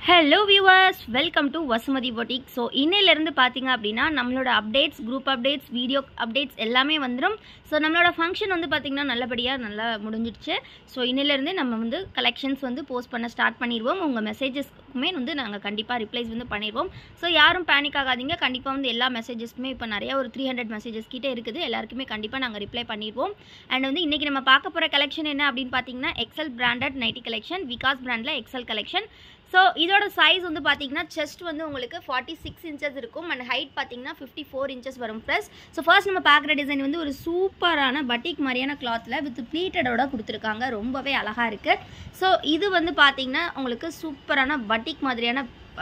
hello viewers welcome to Vasumathi boutique so இன்னையிலேருந்து பார்த்தீங்க அப்படின்னா நம்மளோட updates group updates video updates எல்லாமே வந்துடும் ஸோ நம்மளோட ஃபங்க்ஷன் வந்து பார்த்திங்கன்னா நல்லபடியாக நல்லா முடிஞ்சிடுச்சு ஸோ இன்னிலேருந்தே நம்ம வந்து கலெக்ஷன்ஸ் வந்து போஸ்ட் பண்ண ஸ்டார்ட் பண்ணிடுவோம் உங்கள் மெசேஜஸ்க்குமே வந்து நாங்கள் கண்டிப்பாக ரிப்ளைஸ் வந்து பண்ணிடுவோம் ஸோ யாரும் பேனிக் ஆகாதீங்க கண்டிப்பாக வந்து எல்லா மெசேஜஸ்க்குமே இப்போ நிறைய ஒரு த்ரீ ஹண்ட்ரட் மெசேஜஸ் கிட்டே இருக்குது எல்லாருக்குமே கண்டிப்பாக நாங்கள் ரிப்ளை பண்ணிடுவோம் அண்ட் வந்து இன்றைக்கி நம்ம பார்க்க போகிற கலெக்ஷன் என்ன அப்படின்னு பார்த்தீங்கன்னா Excel branded nighty collection Vikas பிராண்டில் எக்ஸல் கலெக்ஷன் ஸோ இதோட சைஸ் வந்து பார்த்தீங்கன்னா செஸ்ட் வந்து உங்களுக்கு ஃபார்ட்டி சிக்ஸ் இன்ச்சஸ் இருக்கும் அண்ட் ஹைட் பார்த்தீங்கன்னா ஃபிஃப்டி ஃபோர் இன்ச்சஸ் வரும் ப்ளஸ் ஸோ ஃபர்ஸ்ட் நம்ம பார்க்குற டிசைன் வந்து ஒரு சூப்பரான பட்டிக் மாதிரியான கிளாத்தில் வித் ப்ளீட்டடோட கொடுத்துருக்காங்க ரொம்பவே அழகாக இருக்குது ஸோ இது வந்து பார்த்தீங்கன்னா உங்களுக்கு சூப்பரான பட்டிக் மாதிரியான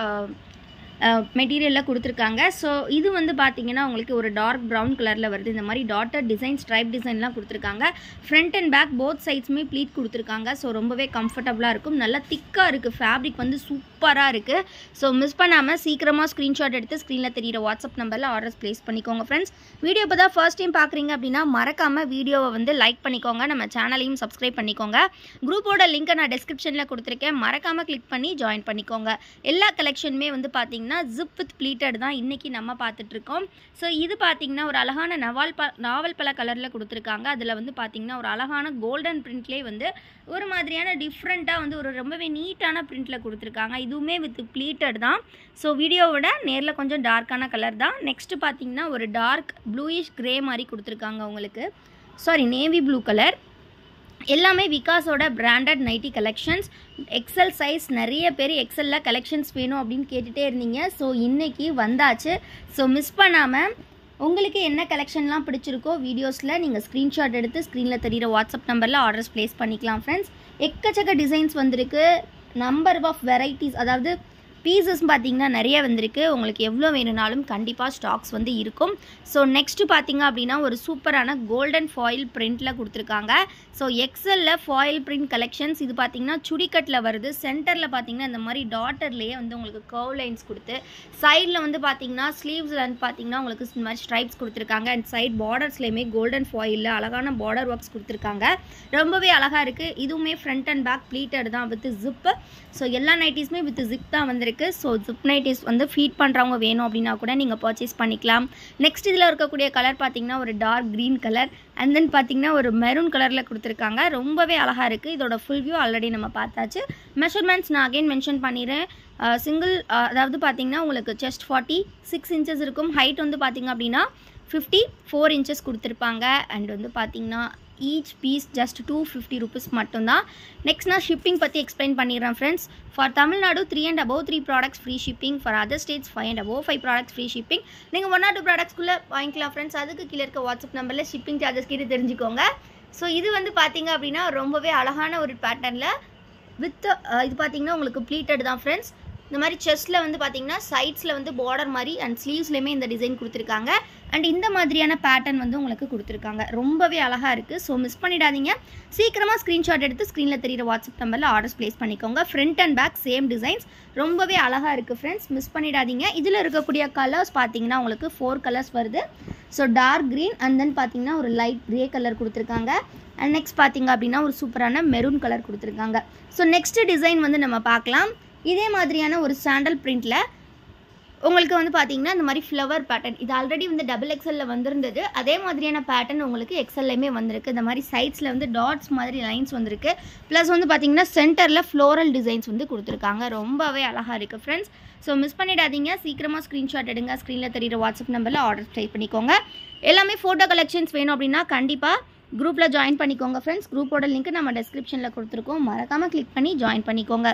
மெட்டீரியலில் கொடுத்துருக்காங்க ஸோ இது வந்து பார்த்தீங்கன்னா உங்களுக்கு ஒரு டார்க் ப்ரௌன் கலரில் வருது இந்த மாதிரி டாட்டர் டிசைன் ஸ்ட்ரைப் டிசைன்லாம் கொடுத்துருக்காங்க ஃப்ரண்ட் அண்ட் பேக் போத் சைட்ஸுமே ப்ளீட் கொடுத்துருக்காங்க ஸோ ரொம்பவே கம்ஃபர்டபுளாக இருக்கும் நல்லா திக்காக இருக்குது ஃபேப்ரிக் வந்து சூப்பராக இருக்குது ஸோ மிஸ் பண்ணாமல் சீக்கிரமாக ஸ்க்ரீன்ஷாட் எடுத்து ஸ்க்ரீனில் தெரியிற வாட்ஸ்அப் நம்பரில் ஆர்டர்ஸ் ப்ளேஸ் பண்ணிக்கோங்க ஃப்ரெண்ட்ஸ் வீடியோ இப்போ தான் ஃபர்ஸ்ட் டைம் பார்க்குறீங்க அப்படின்னா மறக்காமல் வீடியோவை வந்து லைக் பண்ணிக்கோங்க நம்ம சேனலையும் சப்ஸ்கிரைப் பண்ணிக்கோங்க குரூப்போட லிங்க்கை நான் டிஸ்கிரிப்ஷனில் கொடுத்துருக்கேன் மறக்காமல் கிளிக் பண்ணி ஜாயின் பண்ணிக்கோங்க எல்லா கலெக்ஷனுமே வந்து பார்த்தீங்கன்னா பார்த்தீங்கன்னா ஜிப் வித் ப்ளீட்டட் தான் இன்றைக்கி நம்ம பார்த்துட்ருக்கோம் ஸோ இது பார்த்தீங்கன்னா ஒரு அழகான நவால் ப நாவல் பல கலரில் கொடுத்துருக்காங்க அதில் வந்து பார்த்தீங்கன்னா ஒரு அழகான கோல்டன் பிரிண்ட்லேயே வந்து ஒரு மாதிரியான டிஃப்ரெண்ட்டாக வந்து ஒரு ரொம்பவே நீட்டான பிரிண்ட்டில் கொடுத்துருக்காங்க இதுவுமே வித் ப்ளீட்டட் தான் ஸோ வீடியோவோட நேரில் கொஞ்சம் டார்க்கான கலர் தான் நெக்ஸ்ட்டு பார்த்தீங்கன்னா ஒரு டார்க் ப்ளூயிஷ் க்ரே மாதிரி கொடுத்துருக்காங்க உங்களுக்கு சாரி நேவி ப்ளூ கலர் எல்லாமே விகாஸோட branded nighty collections Excel size நிறைய பேர் எக்ஸலில் கலெக்ஷன்ஸ் வேணும் அப்படின்னு கேட்டுகிட்டே இருந்தீங்க ஸோ இன்றைக்கி வந்தாச்சு ஸோ மிஸ் பண்ணாமல் உங்களுக்கு என்ன கலெக்ஷன்லாம் பிடிச்சிருக்கோ வீடியோஸில் நீங்கள் ஸ்க்ரீன்ஷாட் எடுத்து ஸ்க்ரீனில் தெரியிற வாட்ஸ்அப் நம்பரில் ஆர்டர்ஸ் ப்ளேஸ் பண்ணிக்கலாம் ஃப்ரெண்ட்ஸ் எக்கச்சக்க டிசைன்ஸ் வந்திருக்கு நம்பர் ஆஃப் வெரைட்டிஸ் அதாவது பீசஸ் பார்த்தீங்கன்னா நிறைய வந்திருக்கு உங்களுக்கு எவ்வளோ வேணும்னாலும் கண்டிப்பாக ஸ்டாக்ஸ் வந்து இருக்கும் ஸோ நெக்ஸ்ட்டு பார்த்தீங்க அப்படின்னா ஒரு சூப்பரான கோல்டன் ஃபாயில் பிரிண்டில் கொடுத்துருக்காங்க ஸோ எக்ஸலில் ஃபாயில் பிரிண்ட் கலெக்ஷன்ஸ் இது பார்த்தீங்கன்னா சுடிக்கட்டில் வருது சென்டரில் பார்த்தீங்கன்னா இந்த மாதிரி டாட்டர்லேயே வந்து உங்களுக்கு கர்வ் லைன்ஸ் கொடுத்து சைடில் வந்து பார்த்தீங்கன்னா ஸ்லீவ்ஸில் வந்து பார்த்தீங்கன்னா உங்களுக்கு இந்த மாதிரி ஸ்ட்ரைப்ஸ் கொடுத்துருக்காங்க அண்ட் சைட் பார்டர்ஸ்லேயுமே கோல்டன் ஃபாயிலில் அழகான பார்டர் ஒர்க்ஸ் கொடுத்துருக்காங்க ரொம்பவே அழகாக இருக்குது இதுவுமே ஃப்ரண்ட் அண்ட் பேக் ப்ளீட்டட் தான் வித் ஜிப்பு ஸோ எல்லா நைட்டிஸுமே வித் ஜிப் தான் வந்திருக்கு இருக்குது ஸோ ஜிப் நைட்டிஸ் வந்து ஃபீட் பண்ணுறவங்க வேணும் அப்படின்னா கூட நீங்கள் பர்ச்சேஸ் பண்ணிக்கலாம் நெக்ஸ்ட் இதில் இருக்கக்கூடிய கலர் பார்த்தீங்கன்னா ஒரு dark green colour and then பார்த்தீங்கன்னா ஒரு மெரூன் கலரில் கொடுத்துருக்காங்க ரொம்பவே அழகாக இருக்குது இதோட ஃபுல் வியூ ஆல்ரெடி நம்ம பார்த்தாச்சு மெஷர்மெண்ட்ஸ் நான் அகைன் மென்ஷன் பண்ணிடுறேன் சிங்கிள் அதாவது பார்த்தீங்கன்னா உங்களுக்கு செஸ்ட் ஃபார்ட்டி சிக்ஸ் இன்ச்சஸ் இருக்கும் ஹைட் வந்து பார்த்தீங்க அப்படின்னா ஃபிஃப்டி ஃபோர் இன்ச்சஸ் கொடுத்துருப்பாங்க அண்ட் வந்து பார்த்தீங்கன்னா each piece just two fifty rupees மட்டும்தான் நெக்ஸ்ட் நான் ஷிப்பிங் பற்றி எக்ஸ்பிளைன் பண்ணிடுறேன் friends for Tamil Nadu three and above three products free shipping for other states five and above five products free shipping நீங்கள் one or two ப்ராடக்ட்ஸ்க்குள்ளே வாங்கிக்கலாம் friends அதுக்கு கீழே இருக்க வாட்ஸ்அப் நம்பரில் ஷிப்பிங் சார்ஜஸ் கிட்ட தெரிஞ்சுக்கோங்க ஸோ இது வந்து பார்த்தீங்க அப்படின்னா ரொம்பவே அழகான ஒரு பேட்டர்னில் வித் இது பார்த்தீங்கன்னா உங்களுக்கு ப்ளீட்டட் தான் ஃப்ரெண்ட்ஸ் இந்த மாதிரி செஸ்ட்டில் வந்து பார்த்தீங்கன்னா சைட்ஸில் வந்து பார்டர் மாதிரி அண்ட் ஸ்லீவ்ஸ்லேயுமே இந்த டிசைன் கொடுத்துருக்காங்க அண்ட் இந்த மாதிரியான பேட்டர்ன் வந்து உங்களுக்கு கொடுத்துருக்காங்க ரொம்பவே அழகாக இருக்குது ஸோ மிஸ் பண்ணிடாதீங்க சீக்கிரமாக ஸ்க்ரீன்ஷாட் எடுத்து ஸ்க்ரீனில் தெரியிற வாட்ஸ்அப் நம்பரில் ஆர்டர்ஸ் ப்ளேஸ் பண்ணிக்கோங்க front and back same designs ரொம்பவே அழகாக இருக்குது ஃப்ரெண்ட்ஸ் மிஸ் பண்ணிடாதீங்க இதில் இருக்கக்கூடிய கலர்ஸ் பார்த்தீங்கன்னா உங்களுக்கு ஃபோர் கலர்ஸ் வருது so dark green and then பார்த்தீங்கன்னா ஒரு லைட் க்ரே கலர் கொடுத்துருக்காங்க அண்ட் நெக்ஸ்ட் பார்த்தீங்க அப்படின்னா ஒரு சூப்பரான மெரூன் கலர் கொடுத்துருக்காங்க ஸோ நெக்ஸ்ட் டிசைன் வந்து நம்ம பார்க்கலாம் இதே மாதிரியான ஒரு சாண்டல் பிரிண்டில் உங்களுக்கு வந்து பார்த்தீங்கன்னா இந்த மாதிரி ஃப்ளவர் பேட்டர்ன் இது ஆல்ரெடி வந்து டபுள் எக்ஸலில் வந்திருந்தது அதே மாதிரியான பேட்டர்ன் உங்களுக்கு எக்ஸல்லையுமே வந்திருக்கு இந்த மாதிரி சைட்ஸில் வந்து டாட்ஸ் மாதிரி லைன்ஸ் வந்திருக்கு ப்ளஸ் வந்து பார்த்தீங்கன்னா சென்டரில் ஃப்ளோரல் டிசைன்ஸ் வந்து கொடுத்துருக்காங்க ரொம்பவே அழகாக இருக்குது ஃப்ரெண்ட்ஸ் ஸோ மிஸ் பண்ணிடாதீங்க சீக்கிரமாக ஸ்க்ரீன்ஷாட் எடுங்க ஸ்க்ரீனில் தெரியிற வாட்ஸ்அப் நம்பரில் ஆர்டர் ட்ரை பண்ணிக்கோங்க எல்லாமே ஃபோட்டோ கலெக்ஷன்ஸ் வேணும் அப்படின்னா கண்டிப்பாக குரூப்பில் ஜாயின் பண்ணிக்கோங்க ஃப்ரெண்ட்ஸ் குரூப்போட லிங்க் நம்ம டிஸ்கிரிப்ஷனில் கொடுத்துருக்கோம் மறக்காமல் கிளிக் பண்ணி ஜாயின் பண்ணிக்கோங்க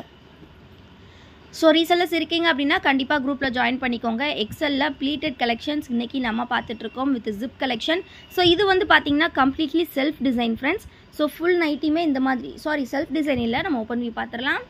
ஸோ ரீசெல்லர்ஸ் இருக்கீங்க அப்படின்னா கண்டிப்பாக குரூப்பில் ஜாயின் பண்ணிக்கோங்க எக்ஸலில் ப்ளீட்டட் கலெக்ஷன்ஸ் இன்றைக்கி நம்ம பார்த்துட்ருக்கோம் வித் ஜிப் கலெக்ஷன் ஸோ இது வந்து பார்த்திங்கன்னா completely self design friends so full நைட்டியுமே இந்த மாதிரி சாரி செல்ஃப் டிசைன் இல்லை நம்ம ஓப்பன் பண்ணி பார்த்துடலாம்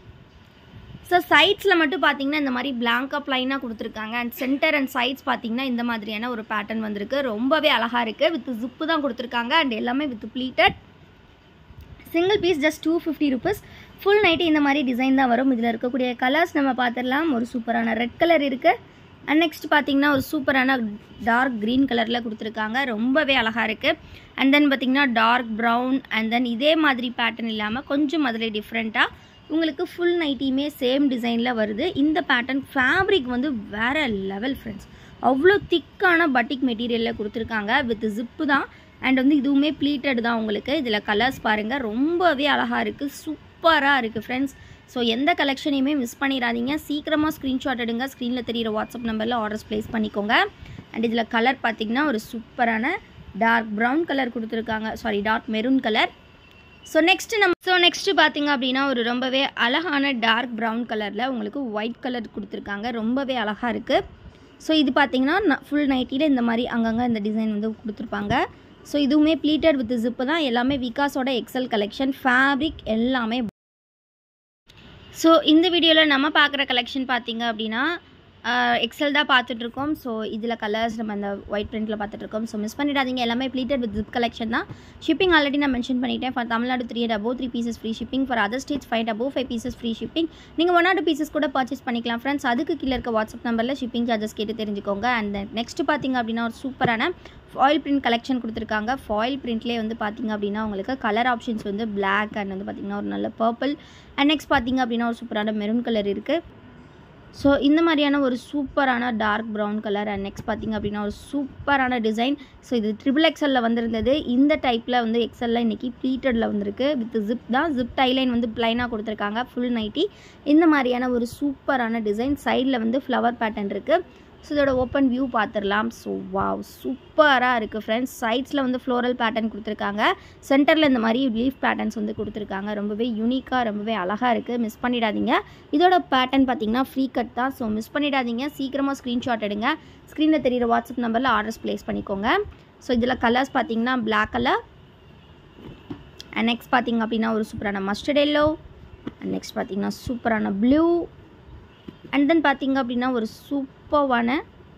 ஸோ சைட்ஸில் மட்டும் பார்த்தீங்கன்னா இந்த மாதிரி பிளாங்காக ப்ளைனாக கொடுத்துருக்காங்க அண்ட் சென்டர் அண்ட் சைட்ஸ் பார்த்தீங்கன்னா இந்த மாதிரியான ஒரு பேட்டர்ன் வந்திருக்கு ரொம்பவே அழகாக இருக்குது வித் ஜிப்பு தான் கொடுத்துருக்காங்க அண்ட் எல்லாமே with pleated single piece just two fifty rupees full நைட்டு இந்த மாதிரி டிசைன் தான் வரும் இதில் இருக்கக்கூடிய கலர்ஸ் நம்ம பார்த்துடலாம் ஒரு சூப்பரான ரெட் கலர் இருக்குது அண்ட் நெக்ஸ்ட் பார்த்தீங்கன்னா ஒரு சூப்பரான டார்க் க்ரீன் கலரில் கொடுத்துருக்காங்க ரொம்பவே அழகாக இருக்குது அண்ட் தென் பார்த்தீங்கன்னா டார்க் ப்ரௌன் அண்ட் தென் இதே மாதிரி பேட்டர்ன் இல்லாமல் கொஞ்சம் அதில் டிஃப்ரெண்ட்டாக உங்களுக்கு ஃபுல் நைட்டியுமே சேம் டிசைனில் வருது இந்த பேட்டர்ன் ஃபேப்ரிக் வந்து வேறு லெவல் ஃப்ரெண்ட்ஸ் அவ்வளோ திக்கான பட்டிக் மெட்டீரியலில் கொடுத்துருக்காங்க வித் ஜிப்பு தான் அண்ட் வந்து இதுவுமே ப்ளீட்டட் தான் உங்களுக்கு இதில் கலர்ஸ் பாருங்கள் ரொம்பவே அழகாக இருக்குது சூப்பராக இருக்குது ஃப்ரெண்ட்ஸ் ஸோ எந்த கலெக்ஷனையுமே மிஸ் பண்ணிடாதீங்க சீக்கிரமாக ஸ்க்ரீன்ஷாட் எடுங்க ஸ்க்ரீனில் தெரியிற வாட்ஸ்அப் நம்பரில் ஆர்டர்ஸ் ப்ளேஸ் பண்ணிக்கோங்க அண்ட் இதில் கலர் பார்த்திங்கன்னா ஒரு சூப்பரான டார்க் ப்ரௌன் கலர் கொடுத்துருக்காங்க sorry dark maroon colour so next நம்ம ஸோ நெக்ஸ்ட்டு பார்த்தீங்க அப்படின்னா ஒரு ரொம்பவே அழகான டார்க் ப்ரௌன் கலரில் உங்களுக்கு ஒயிட் கலர் கொடுத்துருக்காங்க ரொம்பவே அழகாக இருக்குது ஸோ இது பார்த்தீங்கன்னா ஃபுல் நைட்டியில் இந்த மாதிரி அங்கங்கே இந்த டிசைன் வந்து கொடுத்துருப்பாங்க ஸோ இதுவுமே ப்ளீட்டட் வித் ஜிப்பு தான் எல்லாமே விகாஸோட எக்ஸல் கலெக்ஷன் ஃபேப்ரிக் எல்லாமே ஸோ இந்த வீடியோவில் நம்ம பார்க்குற கலெக்ஷன் பார்த்தீங்க அப்படின்னா எக்ஸல் தான் பார்த்துட்ருக்கோம் ஸோ இதில் கலர்ஸ் நம்ம அந்த ஒயிட் பிரிண்ட்டில் பார்த்துட்ருக்கோம் ஸோ மிஸ் பண்ணிடாதீங்க எல்லாமே ப்ளீட்டட் வித் ஜிப் கலெக்ஷன் தான் ஷிப்பிங் ஆல்ரெடி நான் மென்ஷன் பண்ணிட்டேன் for Tamil Nadu three and above three pieces free shipping for other states five above five pieces free shipping நீங்கள் ஒன் ஆர் டூ பீசஸ் கூட purchase பண்ணிக்கலாம் friends அதுக்கு கீழே இருக்க வாட்ஸ்அப் நம்பரில் ஷிப்பிங் சார்ஜஸ் கேட்டு தெரிஞ்சுக்கோங்க அண்ட் நெக்ஸ்ட் பார்த்தீங்க அப்படின்னா ஒரு சூப்பரான ஃபாயில் பிரிண்ட் கலெக்ஷன் கொடுத்துருக்காங்க ஃபாயில் பிரிண்ட்லேயே வந்து பார்த்திங்க அப்படின்னா உங்களுக்கு கலர் ஆப்ஷன்ஸ் வந்து பிளாக் அண்ட் வந்து பார்த்திங்கன்னா ஒரு நல்ல பர்பிள் அண்ட் நெக்ஸ்ட் பார்த்திங்க அப்படின்னா ஒரு சூப்பரான மெரூன் கலர் இருக்குது ஸோ இந்த மாதிரியான ஒரு சூப்பரான dark brown colour and next பார்த்திங்க அப்படின்னா ஒரு சூப்பரான டிசைன் ஸோ இது ட்ரிபிள் எக்ஸலில் வந்திருந்தது இந்த டைப்பில் வந்து எக்ஸலில் இன்றைக்கி ப்ளீட்டடில் வந்திருக்கு வித் ஜிப் தான் ஜிப் டைலைன் வந்து ப்ளைனாக கொடுத்துருக்காங்க ஃபுல் நைட்டி இந்த மாதிரியான ஒரு சூப்பரான டிசைன் சைடில் வந்து ஃப்ளவர் பேட்டர்ன் இருக்குது ஸோ இதோட ஓப்பன் வியூ பார்த்துடலாம் ஸோ வாவ் சூப்பராக இருக்குது ஃப்ரெண்ட்ஸ் சைட்ஸில் வந்து ஃப்ளோரல் பேட்டர்ன் கொடுத்துருக்காங்க சென்டரில் இந்த மாதிரி லீஃப் பேட்டர்ன்ஸ் வந்து கொடுத்துருக்காங்க ரொம்பவே யூனிக்காக ரொம்பவே அழகாக இருக்குது மிஸ் பண்ணிடாதீங்க இதோட பேட்டர்ன் பார்த்தீங்கன்னா ஃப்ரீ கட் தான் ஸோ மிஸ் பண்ணிடாதீங்க சீக்கிரமாக ஸ்க்ரீன்ஷாட் எடுங்க ஸ்க்ரீனில் தெரியிற வாட்ஸ்அப் நம்பரில் ஆர்டர்ஸ் ப்ளேஸ் பண்ணிக்கோங்க ஸோ இதில் கலர்ஸ் பார்த்தீங்கன்னா பிளாக் கலர் அண்ட் நெக்ஸ்ட் பார்த்தீங்க அப்படின்னா ஒரு சூப்பரான மஸ்டர்ட் எல்லோ அண்ட் நெக்ஸ்ட் பார்த்தீங்கன்னா சூப்பரான ப்ளூ அண்ட் தென் பார்த்தீங்க அப்படின்னா ஒரு சூப்பர்வான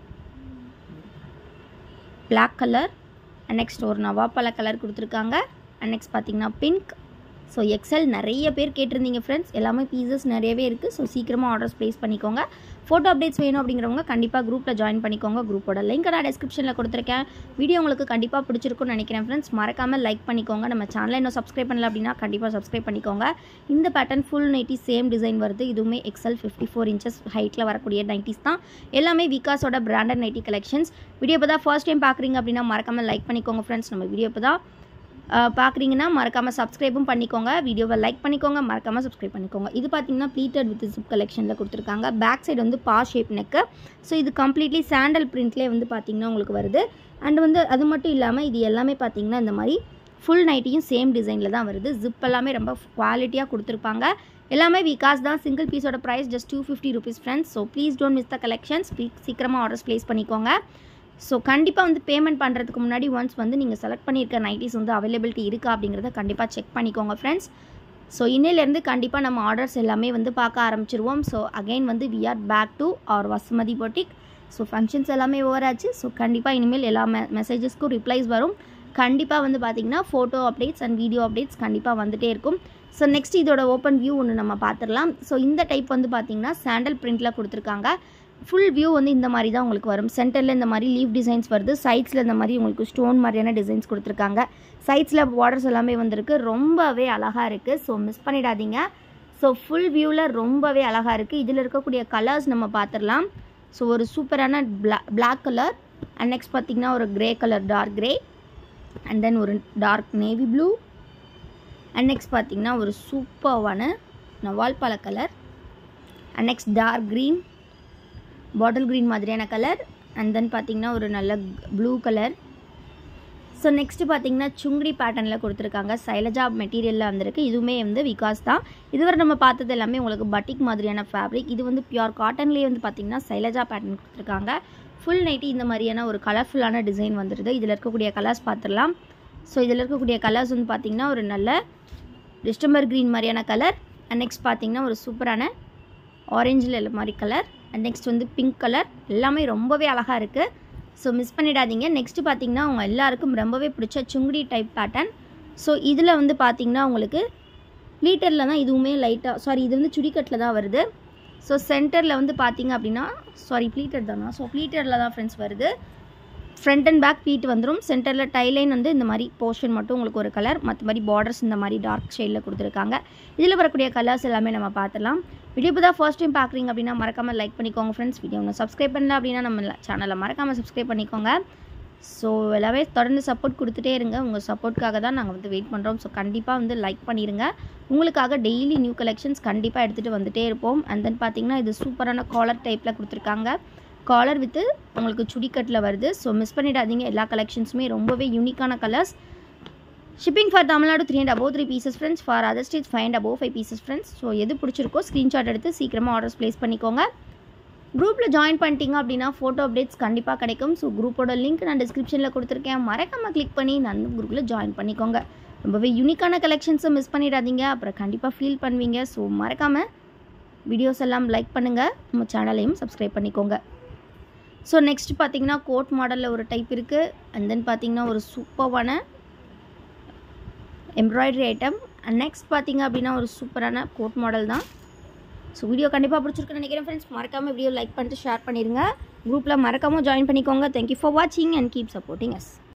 பிளாக் கலர் அண்ட் நெக்ஸ்ட் ஒரு நவாப்பழ கலர் கொடுத்துருக்காங்க அண்ட் நெக்ஸ்ட் பார்த்தீங்கன்னா பிங்க் ஸோ எக்ஸல் நிறைய பேர் கேட்டிருந்தீங்க ஃப்ரெண்ட்ஸ் எல்லாமே பீசஸ் நிறையவே இருக்குது ஸோ சீக்கிரமாக ஆர்டர்ஸ் ப்ளேஸ் பண்ணிக்கோங்க ஃபோட்டோ அப்டேட்ஸ் வேணும் அப்படிங்கிறவங்க கண்டிப்பாக குரூப்பில் ஜாயின் பண்ணிக்கோங்க குரூப்போட லிங்க் நான் டிஸ்கிரிப்ஷனில் கொடுத்துருக்கேன் வீடியோ உங்களுக்கு கண்டிப்பாக பிடிச்சிருக்கும்னு நினைக்கிறேன் ஃப்ரெண்ட்ஸ் மறக்காமல் லைக் பண்ணிக்கோங்க நம்ம சேனலை இன்னும் சப்ஸ்கிரைப் பண்ணல அப்படின்னா கண்டிப்பாக சப்ஸ்கிரைப் பண்ணிக்கோங்க இந்த pattern full nighty same design வருது இதுவுமே எக்ஸல் ஃபிஃப்டி ஃபோர் இன்ச்சஸ் ஹைட்டில் வரக்கூடிய நைட்டிஸ் தான் எல்லாமே விகாஸோட பிராண்டட் நைட்டி கலெக்ஷன்ஸ் வீடியோ இப்போ தான் ஃபர்ஸ்ட் டைம் பார்க்குறீங்க அப்படின்னா மறக்காமல் லைக் பண்ணிக்கோங்க ஃப்ரெண்ட்ஸ் நம்ம வீடியோ இப்போ தான் பார்க்குறீங்கன்னா மறக்காமல் சப்ஸ்கிரைபும் பண்ணிக்கோங்க வீடியோவை லைக் பண்ணிக்கோங்க மறக்காமல் சப்ஸ்கிரைப் பண்ணிக்கோங்க இது பார்த்தீங்கன்னா ப்ளீட்டட் வித் ஜிப் கலெக்ஷனில் கொடுத்துருக்காங்க பேக் சைடு வந்து பா ஷேப் நெக்கு ஸோ இது கம்ப்ளீட்லி சாண்டல் பிரிண்ட்லேயே வந்து பார்த்திங்கன்னா உங்களுக்கு வருது அண்ட் வந்து அது மட்டும் இல்லாமல் இது எல்லாமே பார்த்திங்கன்னா இந்த மாதிரி ஃபுல் நைட்டியும் சேம் டிசைனில் தான் வருது ஜிப் எல்லாமே ரொம்ப குவாலிட்டியாக கொடுத்துருப்பாங்க எல்லாமே விகாஸ் தான் சிங்கிள் பீஸோட price just two fifty rupees friends so please don't miss the collections சீக்கிரமாக ஆர்டர்ஸ் ப்ளேஸ் பண்ணிக்கோங்க ஸோ கண்டிப்பாக வந்து பேமெண்ட் பண்ணுறதுக்கு முன்னாடி ஒன்ஸ் வந்து நீங்கள் செலக்ட் பண்ணியிருக்க நைட்டிஸ் வந்து அவைலபிலிட்டி இருக்கா அப்படிங்கிறத கண்டிப்பாக செக் பண்ணிக்கோங்க ஃப்ரெண்ட்ஸ் ஸோ இன்னிலேருந்து கண்டிப்பாக நம்ம ஆர்டர்ஸ் எல்லாமே வந்து பார்க்க ஆரம்பிச்சிருவோம் ஸோ அகைன் வந்து we are back to our Vasumathi boutique so functions எல்லாமே ஓவர் ஆச்சு ஸோ கண்டிப்பாக இனிமேல் எல்லா மெ மெசேஜஸ்க்கும் ரிப்ளைஸ் வரும் கண்டிப்பாக வந்து பார்த்திங்கன்னா photo updates and video updates கண்டிப்பாக வந்துகிட்டே இருக்கும் ஸோ நெக்ஸ்ட் இதோட ஓப்பன் வியூ ஒன்று நம்ம பார்த்துடலாம் ஸோ இந்த டைப் வந்து பார்த்திங்கன்னா சாண்டல் பிரிண்டில் கொடுத்துருக்காங்க ஃபுல் வியூ வந்து இந்த மாதிரி தான் உங்களுக்கு வரும் சென்டரில் இந்த மாதிரி லீவ் டிசைன்ஸ் வருது சைட்ஸில் இந்த மாதிரி உங்களுக்கு ஸ்டோன் மாதிரியான டிசைன்ஸ் கொடுத்துருக்காங்க சைட்ஸில் பார்டர்ஸ் எல்லாமே வந்திருக்கு ரொம்பவே அழகாக இருக்குது ஸோ மிஸ் பண்ணிடாதீங்க ஸோ ஃபுல் வியூவில் ரொம்பவே அழகாக இருக்குது இதில் இருக்கக்கூடிய கலர்ஸ் நம்ம பார்த்துடலாம் ஸோ ஒரு சூப்பரான பிளா பிளாக் கலர் அண்ட் நெக்ஸ்ட் பார்த்திங்கன்னா ஒரு grey colour dark grey and then ஒரு dark navy blue and next பார்த்திங்கன்னா ஒரு சூப்பர்வான நவால்பால colour and next dark green bottle green மாதிரியான கலர் அண்ட் தென் பார்த்திங்கன்னா ஒரு நல்ல ப்ளூ கலர் ஸோ நெக்ஸ்ட்டு பார்த்தீங்கன்னா சுங்குடி பேட்டர்னில் கொடுத்துருக்காங்க சைலஜா மெட்டீரியலில் வந்திருக்கு இதுவுமே வந்து விகாஸ் தான் இதுவரை நம்ம பார்த்தது எல்லாமே உங்களுக்கு பட்டிக் மாதிரியான ஃபேப்ரிக் இது வந்து பியூர் காட்டன்லேயே வந்து பார்த்திங்கன்னா சைலஜா பேட்டர்ன் கொடுத்துருக்காங்க ஃபுல் நைட்டி இந்த மாதிரியான ஒரு கலர்ஃபுல்லான டிசைன் வந்துடுது இதில் இருக்கக்கூடிய கலர்ஸ் பார்த்துடலாம் ஸோ இதில் இருக்கக்கூடிய கலர்ஸ் வந்து பார்த்திங்கன்னா ஒரு நல்ல டிஸ்டம்பர் க்ரீன் மாதிரியான கலர் அண்ட் நெக்ஸ்ட் பார்த்திங்கன்னா ஒரு சூப்பரான ஆரஞ்சில் மாதிரி கலர் அண்ட் நெக்ஸ்ட் வந்து பிங்க் கலர் எல்லாமே ரொம்பவே அழகாக இருக்குது ஸோ மிஸ் பண்ணிடாதீங்க நெக்ஸ்ட்டு பார்த்தீங்கன்னா அவங்க எல்லாருக்கும் ரொம்பவே பிடிச்ச சுங்குடி டைப் பேட்டர்ன் ஸோ இதில் வந்து பார்த்தீங்கன்னா உங்களுக்கு ப்ளீட்டரில் தான் இதுவுமே லைட்டாக சாரி இது வந்து சுடிக்கட்டில் தான் வருது ஸோ சென்டரில் வந்து பார்த்தீங்க அப்படின்னா சாரி ப்ளீட்டர் தானா ஸோ ப்ளீட்டரில் தான் ஃப்ரெண்ட்ஸ் வருது ஃப்ரண்ட் அண்ட் பேக் பீட் வந்துடும் சென்டரில் டைலைன் வந்து இந்த மாதிரி போர்ஷன் மட்டும் உங்களுக்கு ஒரு கலர் மற்ற மாதிரி பார்டர்ஸ் இந்த மாதிரி டார்க் ஷேடில் கொடுத்துருக்காங்க இதில் வரக்கூடிய கலர்ஸ் எல்லாமே நம்ம பார்த்துலாம் வீடியோ இப்போ தான் ஃபர்ஸ்ட் டைம் பார்க்குறீங்க அப்படின்னா மறக்காமல் லைக் பண்ணிக்கோங்க ஃப்ரெண்ட்ஸ் வீடியோ ஒன்று சப்ஸ்கிரைப் பண்ணல அப்படின்னா நம்ம சேனலை மறக்காமல் சப்ஸ்கிரைப் பண்ணிக்கோங்க ஸோ எல்லாமே தொடர்ந்து சப்போர்ட் கொடுத்துட்டே இருங்க உங்கள் சப்போர்ட்காக தான் நாங்கள் வந்து வெயிட் பண்ணுறோம் ஸோ கண்டிப்பாக வந்து லைக் பண்ணிடுங்க உங்களுக்காக டெய்லி நியூ கலெக்ஷன்ஸ் கண்டிப்பாக எடுத்துகிட்டு வந்துட்டே இருப்போம் அண்ட் தென் பார்த்தீங்கன்னா இது சூப்பரான காலர் டைப்பில் கொடுத்துருக்காங்க காலர் வித்து உங்களுக்கு சுடிக்கட்டில் வருது ஸோ மிஸ் பண்ணிடாதீங்க எல்லா கலெக்ஷன்ஸுமே ரொம்பவே யூனிக்கான colours shipping for Tamil Nadu three and above three pieces friends for other state five and above five pieces friends so எது பிடிச்சிருக்கோ ஸ்க்ரீன்ஷாட் எடுத்து சீக்கிரமாக ஆர்டர்ஸ் ப்ளேஸ் பண்ணிக்கோங்க குரூப்பில் ஜாயின் பண்ணிட்டீங்க அப்படின்னா ஃபோட்டோ அப்டேட்ஸ் கண்டிப்பாக கிடைக்கும் ஸோ குரூப்போட லிங்க் நான் டிஸ்கிரிப்ஷனில் கொடுத்துருக்கேன் மறக்காமல் கிளிக் பண்ணி நான் குரூப்பில் ஜாயின் பண்ணிக்கோங்க ரொம்பவே யூனிக்கான கலெக்ஷன்ஸை மிஸ் பண்ணிடாதீங்க அப்புறம் கண்டிப்பாக ஃபீல் பண்ணுவீங்க ஸோ மறக்காமல் வீடியோஸ் எல்லாம் லைக் பண்ணுங்கள் நம்ம சேனலையும் சப்ஸ்கிரைப் பண்ணிக்கோங்க ஸோ நெக்ஸ்ட் பார்த்தீங்கன்னா கோட் மாடலில் ஒரு டைப் இருக்குது அண்ட் தென் பார்த்தீங்கன்னா ஒரு சூப்பரான எம்ப்ராய்டரி ஐட்டம் அண்ட் நெக்ஸ்ட் பார்த்தீங்க அப்படின்னா ஒரு சூப்பரான கோட் மாடல் தான் ஸோ வீடியோ கண்டிப்பாக பிடிச்சிருக்குன்னு நினைக்கிறேன் ஃப்ரெண்ட்ஸ் மறக்காமல் வீடியோ லைக் பண்ணிட்டு ஷேர் பண்ணிடுங்க குரூப்பில் மறக்காமல் ஜாயின் பண்ணிக்கோங்க தேங்க்யூ ஃபார் வாட்சிங் அண்ட் கீப் சப்போர்ட்டிங் எஸ்